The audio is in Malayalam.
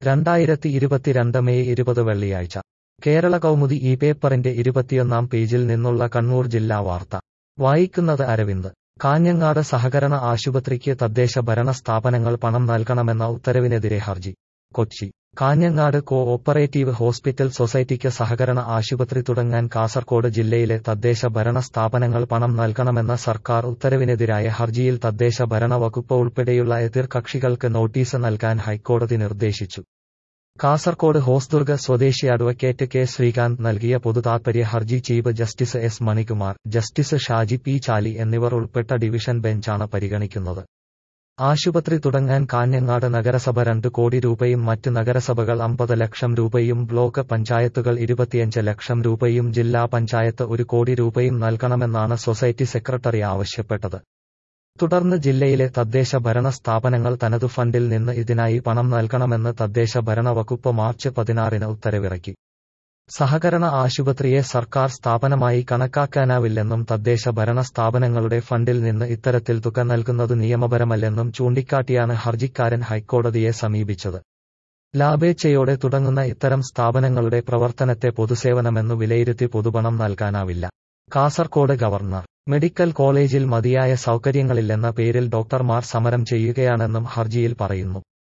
രണ്ടായിരത്തി ഇരുപത്തിരണ്ട് മെയ് ഇരുപത് വെള്ളിയാഴ്ച കേരള കൗമുദി ഈ പേപ്പറിന്റെ ഇരുപത്തിയൊന്നാം പേജിൽ നിന്നുള്ള കണ്ണൂർ ജില്ലാ വാർത്ത വായിക്കുന്നത് അരവിന്ദ് കാഞ്ഞങ്ങാട് സഹകരണ ആശുപത്രിക്ക് തദ്ദേശ ഭരണ സ്ഥാപനങ്ങൾ പണം നൽകണമെന്ന ഉത്തരവിനെതിരെ ഹർജി Kochi Kanhangad co operative hospital സൊസൈറ്റിക്ക് സഹകരണ ആശുപത്രി തുടങ്ങാൻ കാസർകോട് ജില്ലയിലെ തദ്ദേശ ഭരണ സ്ഥാപനങ്ങൾ പണം നൽകണമെന്ന സർക്കാർ ഉത്തരവിനെതിരായ ഹർജിയിൽ തദ്ദേശ ഭരണ വകുപ്പ് ഉൾപ്പെടെയുള്ള എതിർകക്ഷികൾക്ക് നോട്ടീസ് നൽകാൻ ഹൈക്കോടതി നിർദ്ദേശിച്ചു കാസർകോട് ഹോസ്ദുർഗ് സ്വദേശി അഡ്വക്കേറ്റ് കെ ശ്രീകാന്ത് നൽകിയ പൊതുതാൽപര്യ ഹർജി chief justice S Manikumar justice Shaji P Chaly എന്നിവർ ഉൾപ്പെട്ട ഡിവിഷൻ ബെഞ്ചാണ് പരിഗണിക്കുന്നത് ആശുപത്രി തുടങ്ങാൻ കാഞ്ഞങ്ങാട് നഗരസഭ രണ്ട് കോടി രൂപയും മറ്റ് നഗരസഭകൾ അമ്പത് ലക്ഷം രൂപയും ബ്ലോക്ക് പഞ്ചായത്തുകൾ ഇരുപത്തിയഞ്ച് ലക്ഷം രൂപയും ജില്ലാ പഞ്ചായത്ത് ഒരു കോടി രൂപയും നൽകണമെന്നാണ് സൊസൈറ്റി സെക്രട്ടറി ആവശ്യപ്പെട്ടത് തുടർന്ന് ജില്ലയിലെ തദ്ദേശ ഭരണ സ്ഥാപനങ്ങൾ തനതു ഫണ്ടിൽ നിന്ന് ഇതിനായി പണം നൽകണമെന്ന് തദ്ദേശ ഭരണ വകുപ്പ് മാർച്ച് പതിനാറിന് ഉത്തരവിറക്കി സഹകരണ ആശുപത്രിയെ സർക്കാർ സ്ഥാപനമായി കണക്കാക്കാനാവില്ലെന്നും തദ്ദേശ ഭരണ സ്ഥാപനങ്ങളുടെ ഫണ്ടിൽ നിന്ന് ഇത്തരത്തിൽ തുക നൽകുന്നത് നിയമപരമല്ലെന്നും ചൂണ്ടിക്കാട്ടിയാണ് ഹർജിക്കാരൻ ഹൈക്കോടതിയെ സമീപിച്ചത് ലാഭേച്ഛയോടെ തുടങ്ങുന്ന ഇത്തരം സ്ഥാപനങ്ങളുടെ പ്രവർത്തനത്തെ പൊതുസേവനമെന്നു വിലയിരുത്തി പൊതുപണം നൽകാനാവില്ല കാസർകോട് ഗവർണർ മെഡിക്കൽ കോളേജിൽ മതിയായ സൗകര്യങ്ങളില്ലെന്ന പേരിൽ ഡോക്ടർമാർ സമരം ചെയ്യുകയാണെന്നും ഹർജിയിൽ പറയുന്നു